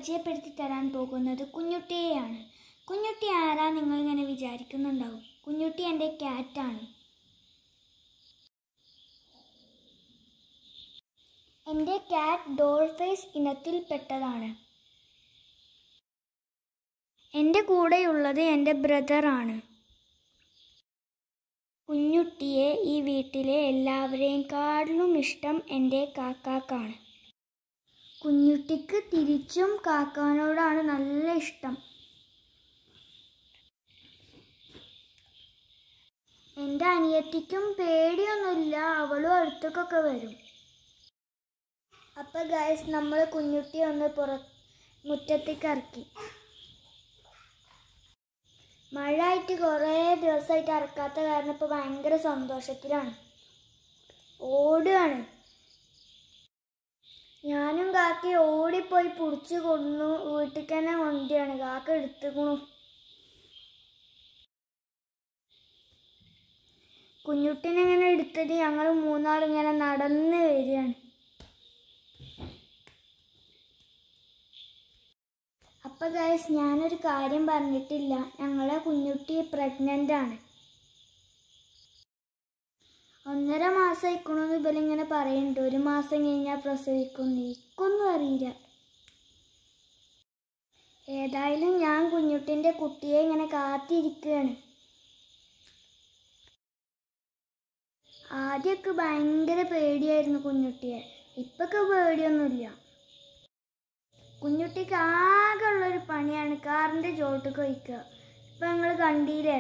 പരിചയപ്പെടുത്തി തരാൻ പോകുന്നത് കുഞ്ഞുട്ടിയെയാണ് കുഞ്ഞുട്ടി ആരാ നിങ്ങളിങ്ങനെ വിചാരിക്കുന്നുണ്ടാവും കുഞ്ഞുട്ടി എൻ്റെ ക്യാറ്റാണ് എൻ്റെ ക്യാറ്റ് ഡോൾഫേസ് ഇനത്തിൽപ്പെട്ടതാണ് എൻ്റെ കൂടെയുള്ളത് എൻ്റെ ബ്രദറാണ് കുഞ്ഞുട്ടിയെ ഈ വീട്ടിലെ എല്ലാവരെയും കാട്ടിലും ഇഷ്ടം എൻ്റെ കാക്കാക്കാണ് കുഞ്ഞുട്ടിക്ക് തിരിച്ചും കാക്കാനോടാണ് നല്ല ഇഷ്ടം എൻ്റെ അനിയത്തിക്കും പേടിയൊന്നുമില്ല അവളും അടുത്തേക്കൊക്കെ വരും അപ്പം ഗൈസ് നമ്മൾ കുഞ്ഞുട്ടിയെ ഒന്ന് പുറ മുറ്റത്തേക്ക് ഇറക്കി മഴ ആയിട്ട് കുറേ ദിവസമായിട്ട് ഇറക്കാത്ത കാരണം ഇപ്പോൾ ഭയങ്കര സന്തോഷത്തിലാണ് ഓടുകയാണ് ഞാനും കാക്കി ഓടിപ്പോയി പിടിച്ചു കൊണ്ടു വീട്ടിൽ തന്നെ കൊണ്ടുകയാണ് കാക്ക എടുത്തുക്കണു കുഞ്ഞുട്ടിനെ ഇങ്ങനെ എടുത്തിട്ട് ഞങ്ങൾ മൂന്നാളിങ്ങനെ നടന്ന് വരികയാണ് അപ്പം ഗൈസ് ഞാനൊരു കാര്യം പറഞ്ഞിട്ടില്ല ഞങ്ങളെ കുഞ്ഞുട്ടി പ്രഗ്നൻ്റ് ആണ് ഒന്നര മാസം ആയിക്കണമെന്ന് ഇവലിങ്ങനെ പറയുന്നുണ്ട് ഒരു മാസം കഴിഞ്ഞാൽ പ്രസവിക്കും എനിക്കൊന്നും അറിയില്ല ഏതായാലും ഞാൻ കുഞ്ഞുട്ടിൻ്റെ കുട്ടിയെ ഇങ്ങനെ കാത്തിരിക്കുകയാണ് ആദ്യമൊക്കെ ഭയങ്കര പേടിയായിരുന്നു കുഞ്ഞുട്ടിയെ ഇപ്പൊക്കെ പേടിയൊന്നുമില്ല കുഞ്ഞുട്ടിക്ക് ആകെ ഉള്ളൊരു പണിയാണ് കാറിൻ്റെ ചോട്ടിൽ വയ്ക്കുക ഇപ്പം ഞങ്ങൾ കണ്ടില്ലേ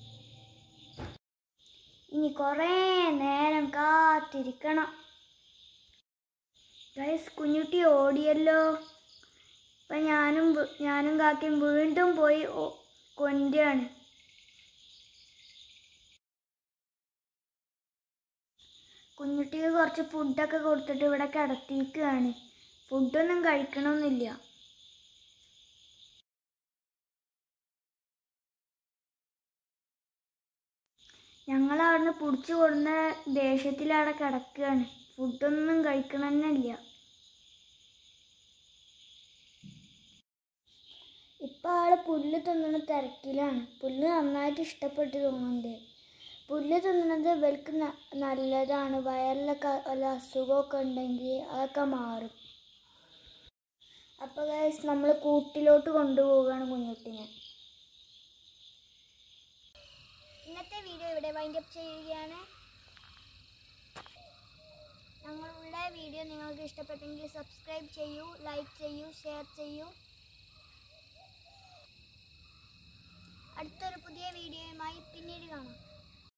ഇനി കുറേ നേരം കാത്തിരിക്കണം ഗൈസ് കുഞ്ഞുട്ടി ഓടിയല്ലോ ഇപ്പം ഞാനും വ്- ഞാനും കാക്കയും വീണ്ടും പോയി ഓ- കൊണ്ടുകയാണ് കുഞ്ഞുട്ടിക്ക് കുറച്ച് ഫുഡൊക്കെ കൊടുത്തിട്ട് ഇവിടെ കിടത്തിയിരിക്കുകയാണ് ഫുഡൊന്നും കഴിക്കണമെന്നില്ല ഞങ്ങൾ അവിടുന്ന് പിടിച്ചു കൊടുന്ന ദേഷ്യത്തിൽ അവിടെ കിടക്കുകയാണ് ഫുഡൊന്നും കഴിക്കണമെന്നില്ല ഇപ്പം ആള് പുല്ല് തിന്നുന്ന തിരക്കിലാണ് പുല്ല് നന്നായിട്ട് ഇഷ്ടപ്പെട്ട് തോന്നുന്നുണ്ട് പുല്ല് തിന്നുന്നത് ഇവർക്ക് ന- നല്ലതാണ് വയറിലൊക്കെ വല്ല അസുഖമൊക്കെ ഉണ്ടെങ്കിൽ അതൊക്കെ മാറും അപ്പോൾ ഗൈസ് നമ്മൾ കൂട്ടിലോട്ട് കൊണ്ടുപോവുകയാണ് കുഞ്ഞുട്ടിനെ ഇന്നത്തെ വീഡിയോ ഇവിടെ വൈൻഡ് അപ്പ് ചെയ്യുകയാണ് ഞങ്ങളുടെ വീഡിയോ നിങ്ങൾക്ക് ഇഷ്ടപ്പെട്ടെങ്കിൽ സബ്സ്ക്രൈബ് ചെയ്യൂ ലൈക്ക് ചെയ്യൂ ഷെയർ ചെയ്യൂ അടുത്തൊരു പുതിയ വീഡിയോയുമായി പിന്നീട് കാണാം